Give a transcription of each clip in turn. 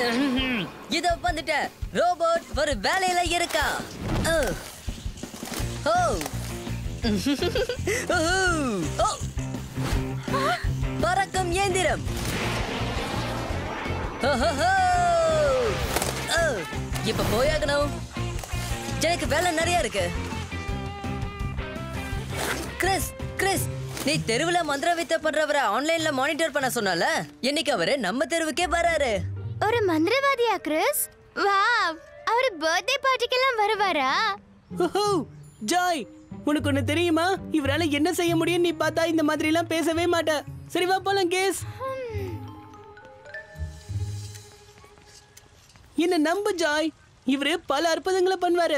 ம்ஹும். இதோ வந்துட்டேன் ரோபோட் ஒரு வேலையில இருக்கா ஓ. ஓ. ஓஹோ. ஓ. பறக்கும் இயந்திரம் ஓஹோஹோ. ஓ. இப்ப போயாகணும் எனக்கு வேலை நிறைய இருக்கு கிறிஸ் கிறிஸ் நீ தெருவுல மந்திர வித்த பண்றவரை ஆன்லைன்ல மானிட்டர் பண்ண சொன்னல இன்னைக்கு அவரு நம்ம தெருவுக்கே வராரு ஒரு மந்திரவாதியா கிறிஸ் வாவ் அவர் பர்த்டே பார்ட்டிக்கெல்லாம் வருவாரா ஓஹோ ஜாய் உனக்கு ஒண்ணு தெரியுமா இவரால என்ன செய்ய முடியும் நீ பார்த்தா இந்த மாதிரி எல்லாம் பேசவே மாட்ட சரி வா போலாம் கேஸ் என்ன நம்பு ஜாய் இவரு பல அற்புதங்களை பண்ணுவாரு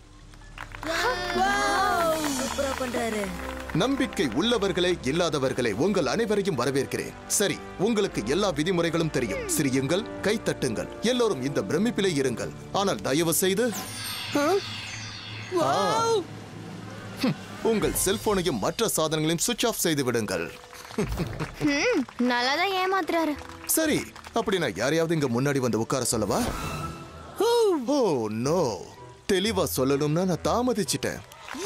சூப்பரா பண்றாரு நம்பிக்கை உள்ளவர்களே இல்லாதவர்களே உங்கள் அனைவரையும் வரவேற்கிறேன் சரி உங்களுக்கு எல்லா விதிமுறைகளும் தெரியும் சிரியுங்கள் கை தட்டுங்கள் எல்லோரும் இந்த பிரமிப்பிலே இருங்கள் ஆனால் தயவு செய்து ஆ. ஹம், உங்கள் செல்போனையும் மற்ற சாதனங்களையும் சுவிட்ச் ஆஃப் செய்து விடுங்கள் ம் நல்லா தான் ஏமாத்துறாரு சரி அப்படி நான் யாரையாவது இங்க முன்னாடி வந்து உட்கார சொல்லவா ஓ நோ தெளிவா சொல்லணும்னா நான் தாமதிச்சிட்டேன்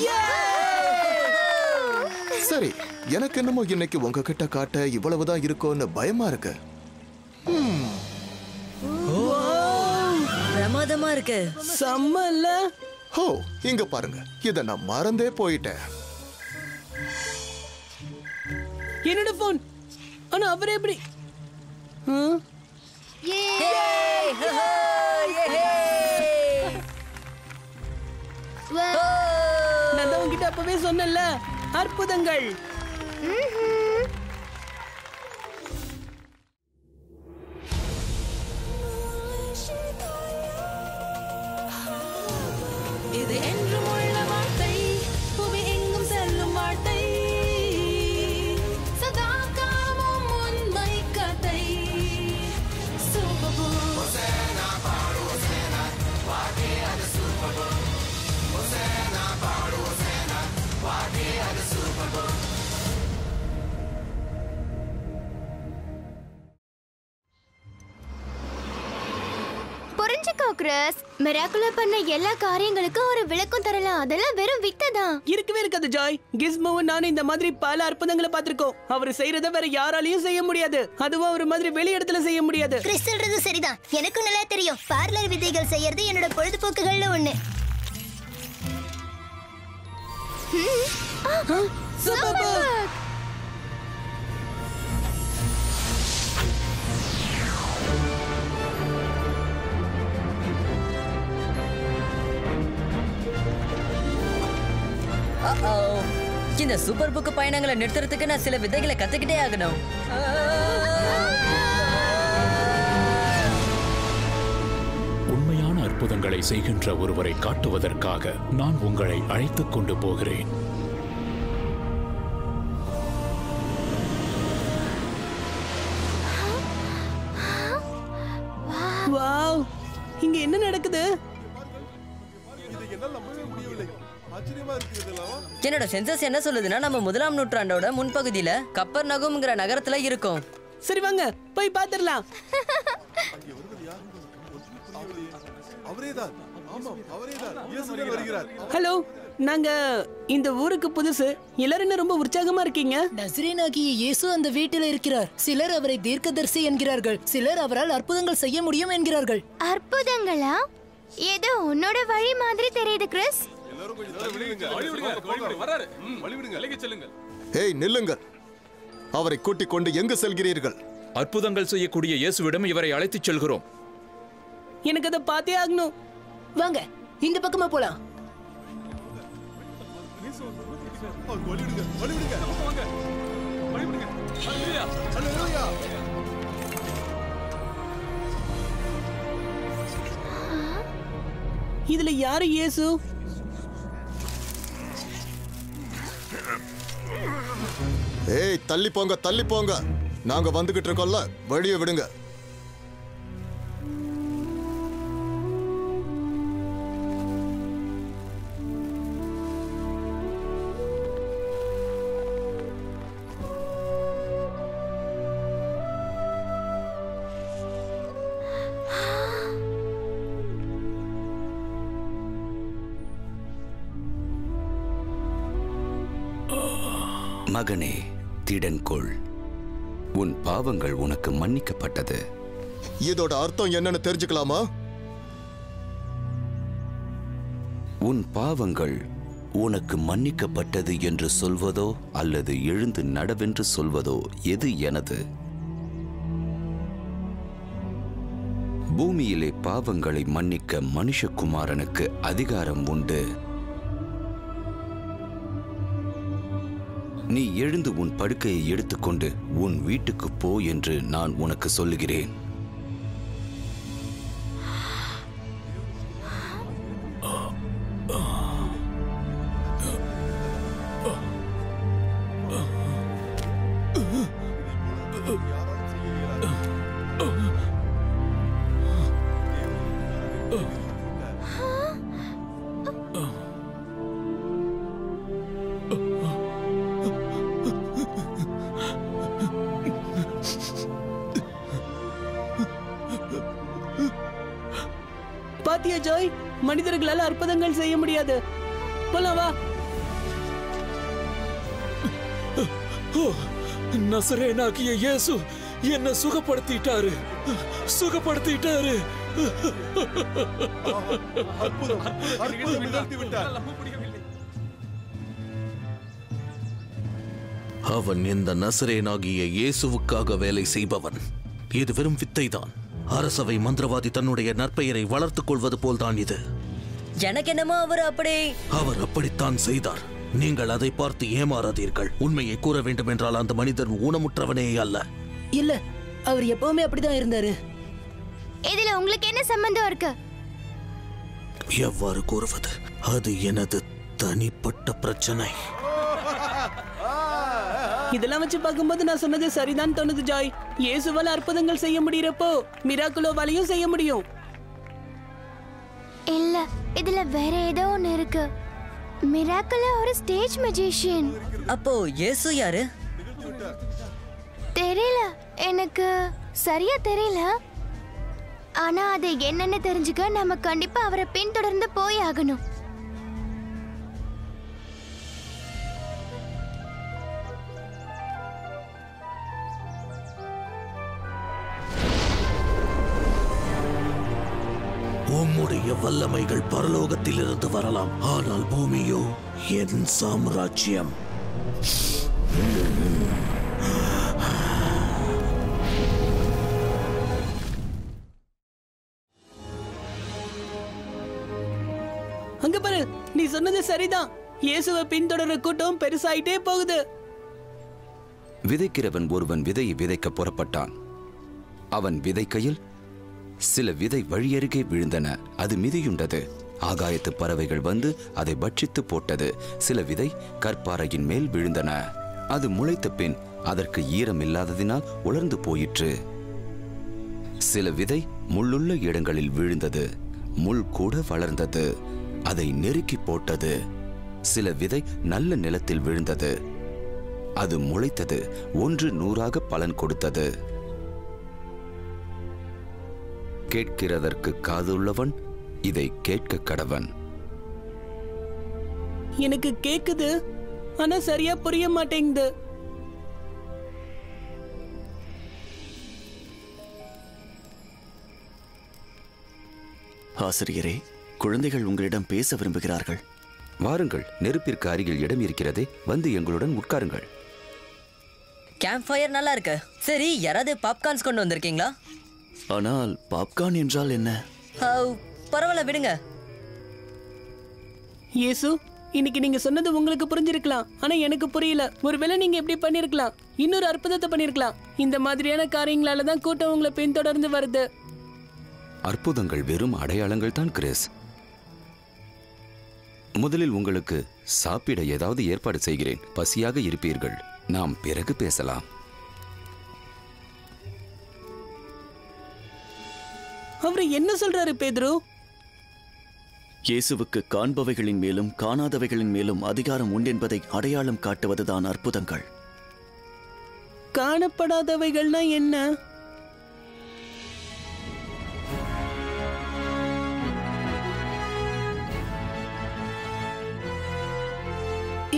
சரி எனக்கு என்னமோ இன்னைக்கு உங்ககிட்ட காட்ட இவ்வளவுதான் இருக்கும்னு பயமா இருக்கு பிரமாதமா இருக்கு செம்ம இல்ல ஹோ இங்க பாருங்க இத நான் மறந்தே போயிட்டேன் என்னோட போன் ஆனா அவர் எப்படி ஆ? ஏய், ஹோ, ஹோ, ஏஹே. ஓ. நான் தான் உங்ககிட்ட அப்பவே சொன்னேன்ல அற்புதங்கள் இது என்றும் உள்ள வார்த்தை புவி எங்கும் செல்லும் வார்த்தை சதா காலமும் உண்மை கதை சூப்பர் புரிஞ்சுக்கோ கிறிஸ் மிராக்குலா பண்ண எல்லா காரியங்களுக்கும் ஒரு விளக்கம் தரலாம் அதெல்லாம் வெறும் வித்தை தான் இருக்கவே இருக்காது ஜாய் கிஸ்மோவும் நானும் இந்த மாதிரி பல அற்புதங்களை பார்த்திருக்கோம் அவர் செய்யறத வேற யாராலையும் செய்ய முடியாது அதுவும் அவர் மாதிரி வெளி இடத்துல செய்ய முடியாது கிறிஸ் சொல்றது சரிதான் எனக்கும் நல்லா தெரியும் பார்லர் விதைகள் செய்யறது என்னோட பொழுதுபோக்குகள்ல ஒண்ணு சூப்பர் Uh-oh. இந்த சூப்பர் புக் பயணங்களை நிறுத்துறதுக்கு நான் சில விதைகளை கத்துக்கிட்டே ஆகணும் உண்மையான அற்புதங்களை செய்கின்ற ஒருவரை காட்டுவதற்காக நான் உங்களை அழைத்துக் கொண்டு போகிறேன் வாவ் இங்க என்ன நடக்குது என்னோட சென்சஸ் என்ன சொல்லுதுன்னா நம்ம முதலாம் நூற்றாண்டோட முன்பகுதியில கப்பர் நகும்ங்கிற நகரத்துல இருக்கோம் சரி வாங்க போய் பாத்துடலாம் அவரேதான் ஆமாம் அவரேதான் இயேசுவே வருகிறார் ஹலோ நாங்க இந்த ஊருக்கு புதுசு எல்லாரும் என்ன ரொம்ப உற்சாகமா இருக்கீங்க நசரேனாகிய இயேசு அந்த வீட்டில் இருக்கிறார் சிலர் அவரை தீர்க்கதரிசி என்கிறார்கள் சிலர் அவரால் அற்புதங்கள் செய்ய முடியும் என்கிறார்கள் அற்புதங்களா ஏதோ உன்னோட வழி மாதிரி தெரியுது கிறிஸ் ஏய் நில்லுங்கள் அவரை கூட்டிக் கொண்டு எங்கு செல்கிறீர்கள் அற்புதங்கள் செய்யக்கூடிய இயேசுவிடம் இவரை அழைத்துச் செல்கிறோம் எனக்கு அதை பார்த்தே ஆகணும் வாங்க இந்த பக்கமா போலாம் இதுல யாரு இயேசு ஏய் தள்ளி போங்க தள்ளி போங்க நாங்க வந்துகிட்டு இருக்கோம்ல வழியை விடுங்க மகனே திடன்கொள் உன் பாவங்கள் உனக்கு மன்னிக்கப்பட்டது இதோட அர்த்தம் என்னன்னு தெரிஞ்சுக்கலாமா உன் பாவங்கள் உனக்கு மன்னிக்கப்பட்டது என்று சொல்வதோ அல்லது எழுந்து நடவென்று சொல்வதோ எது எனது பூமியிலே பாவங்களை மன்னிக்க மனுஷகுமாரனுக்கு அதிகாரம் உண்டு நீ எழுந்து உன் படுக்கையை எடுத்துக்கொண்டு உன் வீட்டுக்கு போ என்று நான் உனக்கு சொல்லுகிறேன் பாத்தியா ஜாய் மனிதர்களால அற்புதங்கள் செய்ய முடியாது போலாம் வா ஓ, நசரேனாகிய இயேசு என்ன சுகப்படுத்திட்டாரு சுகப்படுத்திட்டாரு அற்புதம் அற்புதம் நிகழ்த்தி விட்டார் அவன் இந்த நசரேனாகிய இயேசுவுக்காக வேலை செய்பவன் இது வெறும் வித்தைதான் அரசவை மந்திரவாதி தன்னுடைய நற்பெயரை வளர்த்துக் கொள்வது போல்தான் இது எனக்கு என்னமோ அவர் அப்படி அவர் அப்படித்தான் செய்தார் நீங்கள் அதை பார்த்து ஏமாறாதீர்கள் உண்மையை கூற வேண்டும் என்றால் அந்த மனிதன் ஊனமுற்றவனே அல்ல இல்ல அவர் எப்பவுமே அப்படிதான் இருந்தாரு இதுல உங்களுக்கு என்ன சம்பந்தம் இருக்கு எவ்வாறு கூறுவது அது எனது தனிப்பட்ட பிரச்சனை இதெல்லாம் வச்சு பார்க்கும்போது நான் சொன்னது சரிதான் தோணுது ஜாய் இயேசுவால அற்புதங்கள் செய்ய முடியறப்போ மிராக்குலோவாலையும் செய்ய முடியும் இல்ல இதுல வேற ஏதோ ஒண்ணு இருக்கு மிராக்கல ஒரு ஸ்டேஜ் மெஜிஷியன் அப்போ இயேசு யாரு தெரியல எனக்கு சரியா தெரியல ஆனா அது என்னன்னு தெரிஞ்சுக்க நம்ம கண்டிப்பா அவரை பின்தொடர்ந்து போய் ஆகணும் உம்முடைய வல்லமைகள் பரலோகத்திலிருந்து வரலாம் ஆனால் பூமியோ என் சாம்ராஜ்யம் அங்க பாரு நீ சொன்னது சரிதான் இயேசுவை பின்தொடர கூட்டம் பெருசாயிட்டே போகுது விதைக்கிறவன் ஒருவன் விதையை விதைக்க புறப்பட்டான் அவன் விதைக்கையில் சில விதை வழியருகே விழுந்தன அது மிதியுண்டது ஆகாயத்து பறவைகள் வந்து அதை பட்சித்து போட்டது சில விதை கற்பாறையின் மேல் விழுந்தன அது முளைத்த பின் அதற்கு ஈரம் இல்லாததினால் உலர்ந்து போயிற்று சில விதை முள்ளுள்ள இடங்களில் விழுந்தது முள் கூட வளர்ந்தது அதை நெருக்கி போட்டது சில விதை நல்ல நிலத்தில் விழுந்தது அது முளைத்தது ஒன்று நூறாக பலன் கொடுத்தது கேட்கிறதற்கு காதுள்ளவன் இதை கேட்க கடவன் எனக்கு கேக்குது ஆனா சரியா புரிய மாட்டேங்குது ஆசிரியரே குழந்தைகள் உங்களிடம் பேச விரும்புகிறார்கள் வாருங்கள் நெருப்பிற்கு அருகில் இடம் இருக்கிறதே வந்து எங்களுடன் உட்காருங்கள் கேம்ப் ஃபயர் நல்லா இருக்கு சரி யாராவது பாப்கார்ன்ஸ் கொண்டு வந்திருக்கீங்களா ஆனால் பாப்கார்ன் என்றால் என்ன ஹவ், பரவாயில்ல விடுங்க இயேசு இன்னைக்கு நீங்க சொன்னது உங்களுக்கு புரிஞ்சிருக்கலாம் ஆனா எனக்கு புரியல ஒருவேளை நீங்க எப்படி பண்ணிருக்கலாம் இன்னொரு அற்புதத்தை பண்ணிருக்கலாம் இந்த மாதிரியான காரியங்களால தான் கூட்டம் உங்களை பின்தொடர்ந்து வருது அற்புதங்கள் வெறும் அடையாளங்கள் தான் கிறிஸ் முதலில் உங்களுக்கு சாப்பிட ஏதாவது ஏற்பாடு செய்கிறேன் பசியாக இருப்பீர்கள் நாம் பிறகு பேசலாம் அவரு என்ன சொல்றாரு பேதுரு இயேசுவுக்கு காண்பவைகளின் மேலும் காணாதவைகளின் மேலும் அதிகாரம் உண்டென்பதை அடையாளம் காட்டுவதுதான் அற்புதங்கள் காணப்படாதவைகள்னா என்ன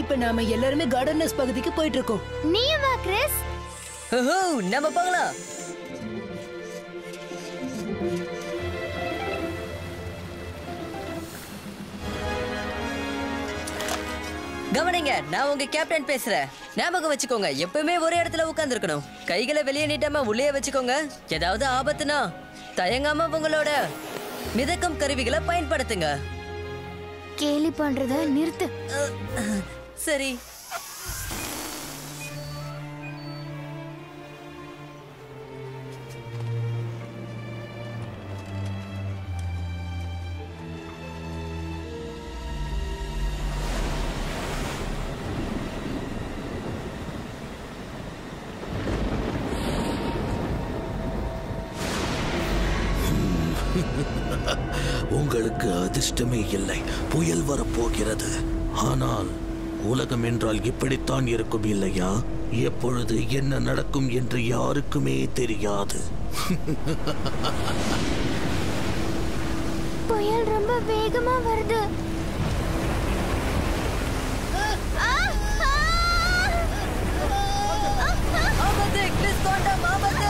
இப்ப நாம எல்லாருமே கார்டனர்ஸ் பகுதிக்கு போயிட்டு இருக்கோம் நீயும் வா கிறிஸ் ஓஹோ, நம்ம போகலாம் கவனிங்க நான் உங்க கேப்டன் பேசுறேன் ஞாபகம் வச்சுக்கோங்க எப்பவுமே ஒரே இடத்துல உட்கார்ந்துருக்கணும் கைகளை வெளியே நீட்டாம உள்ளே வச்சுக்கோங்க ஏதாவது ஆபத்துனா தயங்காம உங்களோட மிதக்கும் கருவிகளை பயன்படுத்துங்க கேலி பண்றத நிறுத்து சரி உங்களுக்கு அதிர்ஷ்டமே இல்லை புயல் வரப்போகிறது ஆனால் உலகம் என்றால் இப்படித்தான் இருக்கும் இல்லையா எப்பொழுது என்ன நடக்கும் என்று யாருக்குமே தெரியாது புயல் ரொம்ப வேகமா வருது ஆபத்து கிறிஸ் தோட்டம் ஆபத்து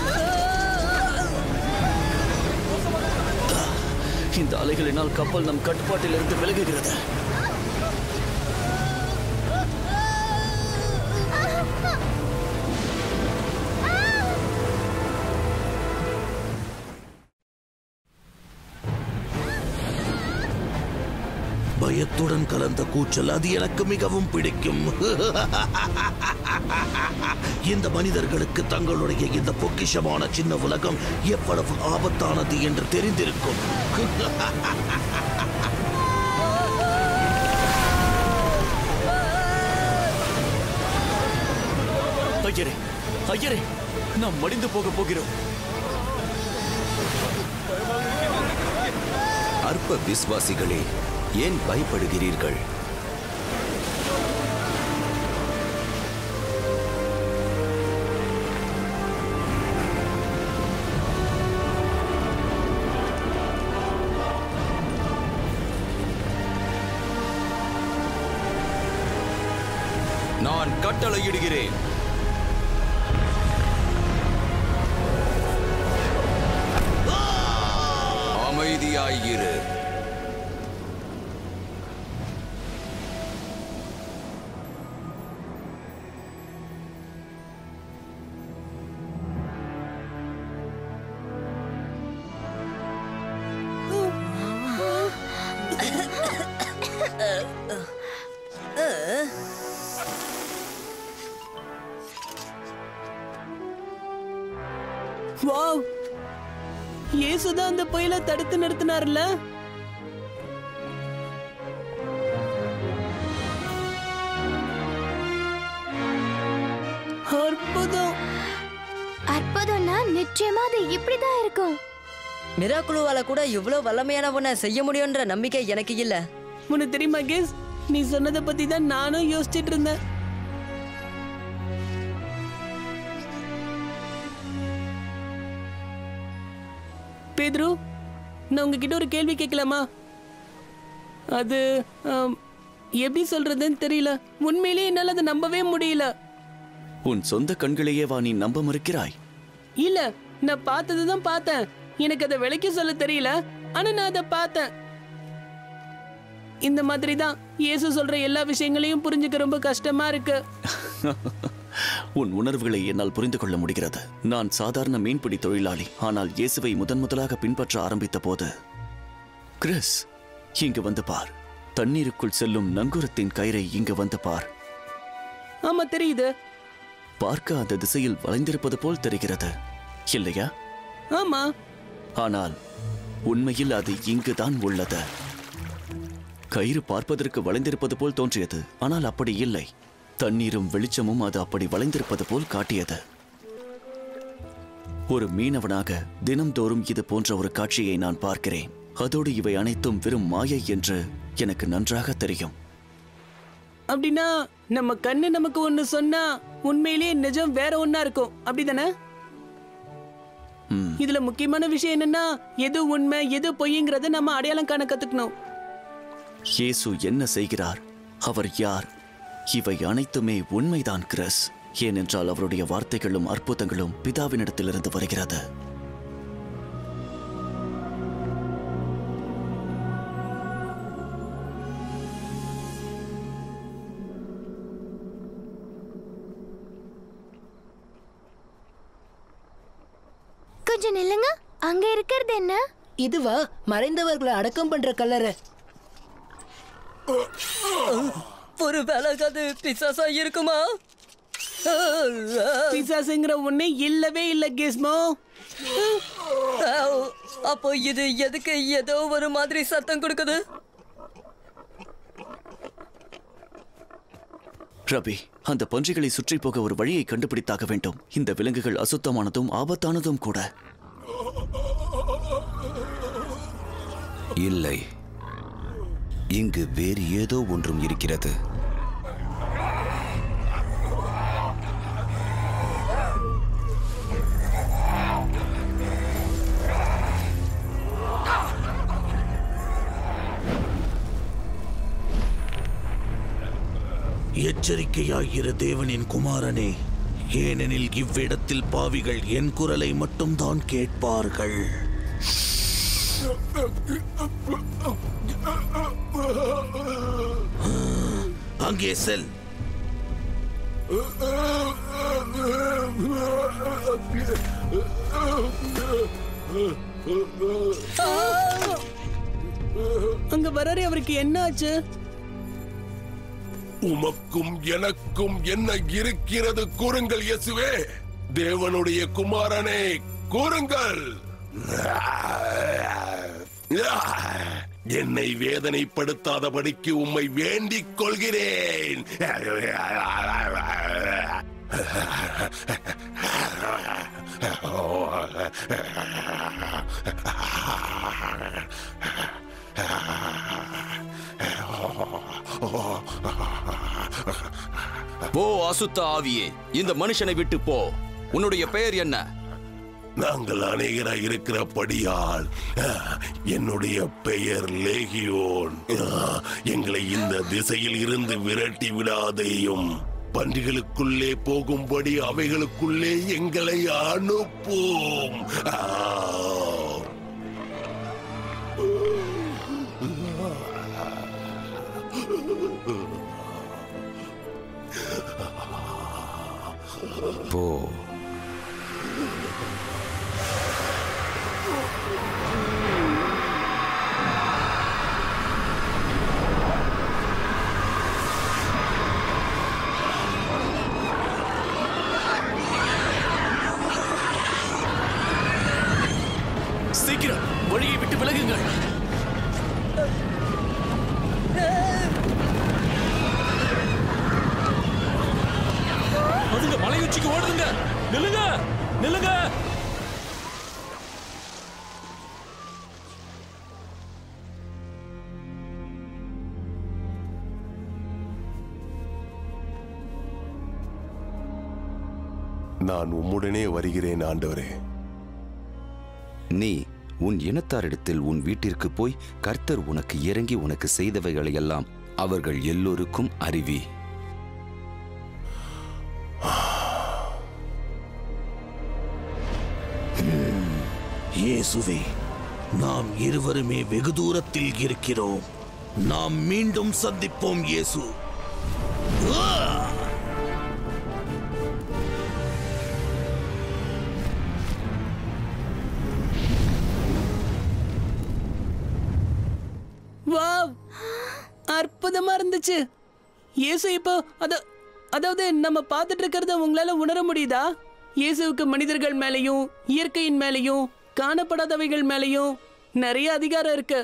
இந்த அலைகளினால் கப்பல் நம் கட்டுப்பாட்டிலிருந்து விலகுகிறது பயத்துடன் கலந்த கூச்சல் அது எனக்கு மிகவும் பிடிக்கும் இந்த மனிதர்களுக்கு தங்களுடைய இந்த பொக்கிஷமான சின்ன உலகம் எவ்வளவு ஆபத்தானது என்று தெரிந்திருக்கும் ஐயரே ஐயரே நாம் மடிந்து போக போகிறோம் அற்ப விசுவாசிகளே ஏன் பயப்படுகிறீர்கள் நான் கட்டளையிடுகிறேன் அமைதியாயிரு வாவ் இயேசுதான் அந்த புயலை தடுத்து நிறுத்தினார்ல அற்புதம் அற்புதம்னா நிச்சயமா அது இப்படிதான் இருக்கும் மிராக்குழுவால கூட இவ்வளவு வல்லமையானவனை செய்ய முடியும்ன்ற நம்பிக்கை எனக்கு இல்ல உனக்கு தெரியுமா கேஸ் நீ சொன்னதை பத்தி தான் நானும் யோசிச்சிட்டு இருந்தேன் பேதுரு நான் உங்ககிட்ட ஒரு கேள்வி கேட்கலாமா அது ஆம், எப்படி சொல்றதுன்னு தெரியல உண்மையிலேயே என்னால அதை நம்பவே முடியல உன் சொந்த கண்களையே வா நீ நம்ப மறுக்கிறாய் இல்ல நான் பார்த்தது தான் பார்த்தேன் எனக்கு அதை விளக்கி சொல்ல தெரியல ஆனா நான் அதை பார்த்தேன் இந்த மாதிரி தான் இயேசு சொல்ற எல்லா விஷயங்களையும் புரிஞ்சுக்க ரொம்ப கஷ்டமா இருக்கு உன் உணர்வுகளை என்னால் புரிந்து கொள்ள முடிகிறது நான் சாதாரண மீன்பிடி தொழிலாளி ஆனால் இயேசுவை முதன் முதலாக பின்பற்ற ஆரம்பித்த போது கிறிஸ் இங்கு வந்து பார் தண்ணீருக்குள் செல்லும் நங்கூரத்தின் கயிறை இங்கு வந்து பார் ஆமா தெரியுது பார்க்க அந்த திசையில் வளைந்திருப்பது போல் தெரிகிறது இல்லையா ஆமா ஆனால் உண்மையில் அது இங்குதான் உள்ளது கயிறு பார்ப்பதற்கு வளைந்திருப்பது போல் தோன்றியது ஆனால் அப்படி இல்லை தண்ணீரும் வெளிச்சமும் அது அப்படி வளைந்திருப்பது போல் காட்டியது ஒரு மீனவனாக தினம்தோறும் இது போன்ற ஒரு காட்சியை நான் பார்க்கிறேன் அதோடு இவை அனைத்தும் வெறும் மாயை என்று எனக்கு நன்றாக தெரியும் அப்படின்னா நம்ம கண்ணு நமக்கு ஒண்ணு சொன்னா உண்மையிலேயே நிஜம் வேற ஒண்ணா இருக்கும் அப்படிதானே ம். இதுல முக்கியமான விஷயம் என்னன்னா எது உண்மை எது பொய்ங்கிறத நம்ம அடையாளம் காண கத்துக்கணும் இயேசு என்ன செய்கிறார் அவர் யார் இவை அனைத்துமே உண்மைதான் கிறிஸ் ஏனென்றால் அவருடைய வார்த்தைகளும் அற்புதங்களும் பிதாவினிடத்திலிருந்து வருகிறது கொஞ்சம் நில்லுங்க அங்க இருக்கிறது என்ன இதுவா மறைந்தவர்களை அடக்கம் பண்ற கல்லறை ஒரு வேலை அது பிசாசா இருக்குமா பிசாசுங்கிற ஒண்ணே இல்லவே இல்ல கிஸ்மோ அப்போ இது எதுக்கு ஏதோ ஒரு மாதிரி சத்தம் கொடுக்குது ரவி அந்த பன்றிகளை சுற்றி போக ஒரு வழியை கண்டுபிடித்தாக வேண்டும் இந்த விலங்குகள் அசுத்தமானதும் ஆபத்தானதும் கூட இல்லை இங்கு வேறு ஏதோ ஒன்றும் இருக்கிறது எச்சரிக்கையாயிரு தேவனின் குமாரனே ஏனெனில் இவ்விடத்தில் பாவிகள் என் குரலை மட்டும்தான் கேட்பார்கள் அங்கே செல் அங்க வராரு அவருக்கு என்ன ஆச்சு உமக்கும் எனக்கும் என்ன இருக்கிறது கூறுங்கள் இயேசுவே தேவனுடைய குமாரனே கூறுங்கள் என்னை வேதனைப்படுத்தாதபடிக்கு உம்மை வேண்டிக் கொள்கிறேன் போ அசுத்த ஆவியே இந்த மனுஷனை விட்டு போ உன்னுடைய பெயர் என்ன நாங்கள் அநேகராய் இருக்கிறபடியால் அஹ், என்னுடைய பெயர் லேகியோன் அஹ், எங்களை இந்த திசையில் இருந்து விரட்டி விடாதேயும் பன்றிகளுக்குள்ளே போகும்படி அவைகளுக்குள்ளே எங்களை அனுப்பும் ஆ. போ சீக்கிரம் வழியை விட்டு விலகுங்கள் அதுங்க மலையுச்சிக்கு ஓடுதுங்க நில்லுங்க நில்லுங்க நான் உம்முடனே வருகிறேன் ஆண்டவரே நீ உன் இனத்தாரிடத்தில் உன் வீட்டிற்கு போய் கர்த்தர் உனக்கு இறங்கி உனக்கு செய்தவைகளையெல்லாம் அவர்கள் எல்லோருக்கும் அறிவி இயேசுவே நாம் இருவருமே வெகு தூரத்தில் இருக்கிறோம் நாம் மீண்டும் சந்திப்போம் இயேசு ஆ! வாவ் அற்புதமா இருந்துச்சு இயேசு இப்போ அத அதாவது நம்ம பார்த்துட்டு இருக்கிறத உங்களால உணர முடியுதா இயேசுவுக்கு மனிதர்கள் மேலேயும் இயற்கையின் மேலேயும் காணப்படாதவைகள் மேலேயும் நிறைய அதிகாரம் இருக்கு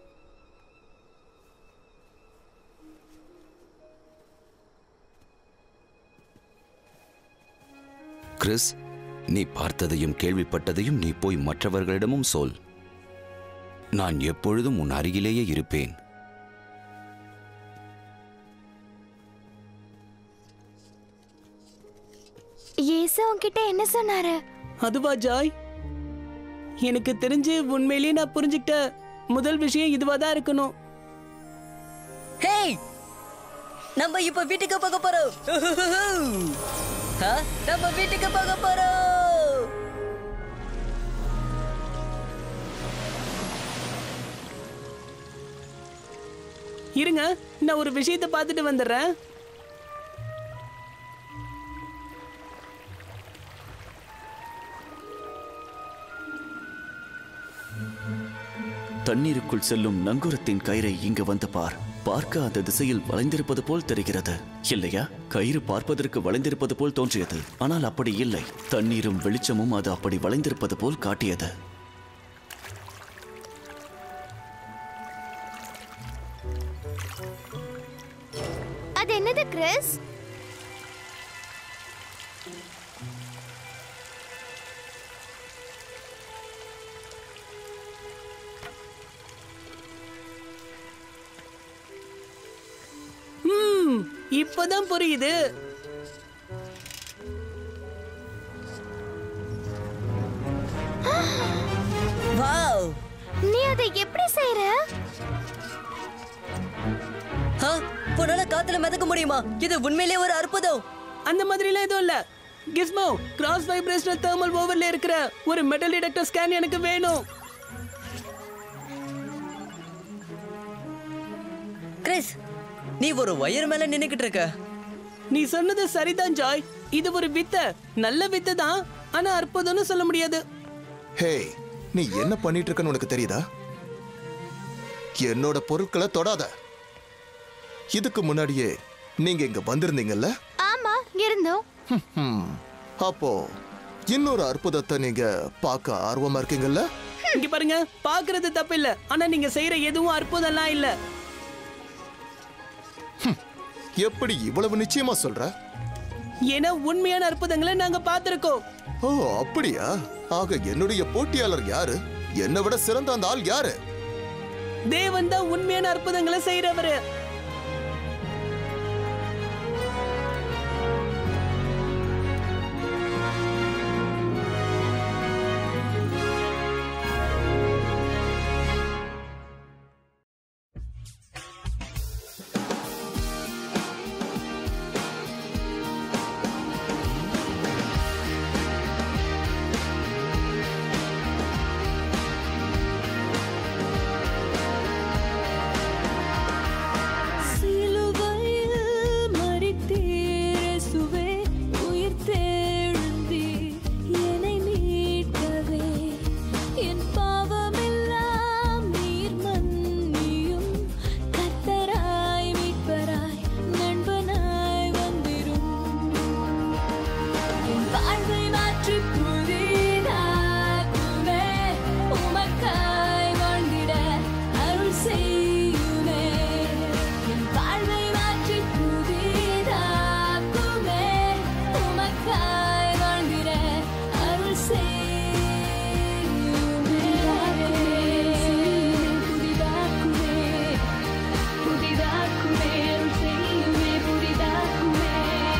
கிறிஸ் நீ பார்த்ததையும் கேள்விப்பட்டதையும் நீ போய் மற்றவர்களிடமும் சொல் நான் எப்பொழுதும் உன் அருகிலேயே இருப்பேன் இயேசு உன்கிட்ட என்ன சொன்னாரு அதுவா ஜாய் எனக்கு தெரிஞ்சு உண்மையிலேயே நான் புரிஞ்சுக்கிட்ட முதல் விஷயம் இதுவா தான் இருக்கணும் ஹேய் நம்ம இப்ப வீட்டுக்கு போக போறோம் ஆ, நம்ம வீட்டுக்கு போக போறோம் இருங்க நான் ஒரு விஷயத்தை பார்த்துட்டு வந்துடுறேன் தண்ணீருக்குள் செல்லும் நங்கூரத்தின் கயிறை இங்கு வந்து பார் பார்க்க அந்த திசையில் வளைந்திருப்பது போல் தெரிகிறது இல்லையா கயிறு பார்ப்பதற்கு வளைந்திருப்பது போல் தோன்றியது ஆனால் அப்படி இல்லை தண்ணீரும் வெளிச்சமும் அது அப்படி வளைந்திருப்பது போல் காட்டியது அது என்னது கிறிஸ் ம் இப்பதான் புரியுது வாவ் நீ அதை எப்படி செய்யற ஆ, உன்னால காத்துல மிதக்க முடியுமா இது உண்மையிலேயே ஒரு அற்புதம் அந்த மாதிரிலாம் எதுவும் இல்ல கிஸ்மோ கிராஸ் வைப்ரேஷனல் தெர்மல் ஓவர்ல இருக்கிற ஒரு மெட்டல் டிடெக்டர் ஸ்கேன் எனக்கு வேணும் கிறிஸ் நீ ஒரு ஒயர் மேல நின்னுக்கிட்டு இருக்க நீ சொன்னது சரிதான் ஜாய் இது ஒரு வித்தை நல்ல வித்தை தான் ஆனா அற்புதம்னு சொல்ல முடியாது ஹே நீ என்ன பண்ணிட்டு இருக்கன்னு உனக்கு தெரியுதா என்னோட பொருட்களை தொடாத இதுக்கு முன்னாடியே நீங்க இங்க வந்திருந்தீங்கல்ல ஆமா இருந்தோம் ஹம். அப்போ இன்னொரு அற்புதத்தை நீங்க பார்க்க ஆர்வமா இருக்கீங்கல்ல இங்க பாருங்க பாக்குறது தப்பு இல்ல ஆனா நீங்க செய்யற எதுவும் அற்புதம்லாம் இல்ல எப்படி இவ்வளவு நிச்சயமா சொல்ற ஏன்னா உண்மையான அற்புதங்களை நாங்க பார்த்திருக்கோம் ஓ அப்படியா ஆக என்னுடைய போட்டியாளர் யாரு என்னை விட சிறந்த அந்த ஆள் யாரு தேவன் தான் உண்மையான அற்புதங்களை செய்யறவரு சிலுவையில் மரித்தீரேசுவே, உயிர்த்தெழுந்தீர் என்னை மீட்கவே. என் பாவமெல்லாம் நீர் மன்னியும். கர்த்தராய் மீட்பராய் நண்பனாய் வந்திரும். என் வாழ்வை மாற்றி புதிதாக்குமே. உமக்காய் வாழ்ந்திட அருள் செய்யுமே. என் வாழ்வை மாற்றி புதிதாக்குமே. உமக்காய் வாழ்ந்திட அருள் செய்யுமே. புதிதாக்குமே, புதிதாக்குமே, அருள் செய்யுமே, புதிதாக்குமே.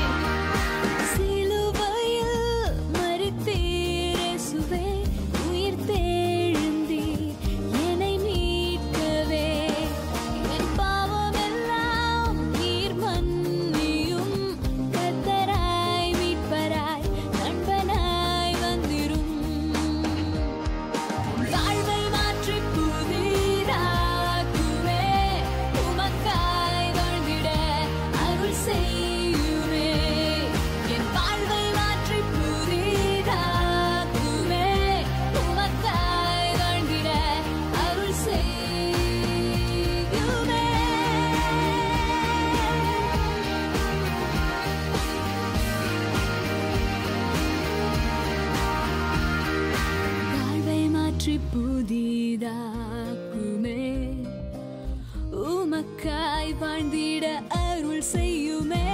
சிலுவையில் மரித்தீரேசுவே, உயிர்த்தெழுந்தீர் என்னை மீட்கவே. என் பாவமெல்லாம் நீர் மன்னியும். கர்த்தராய் மீட்பராய் நண்பனாய் வந்திரும். வாழ்வை மாற்றி புதிதாக்குமே. உமக்காய் வாழ்ந்திட அருள் செய்யுமே. என் வாழ்வை மாற்றி புதிதாக்குமே. உமக்காய் வாழ்ந்திட அருள் செய்யுமே. வாழ்வை மாற்றி புதிதாக்குமே உமக்காய் வாழ்ந்திட அருள் செய்யுமே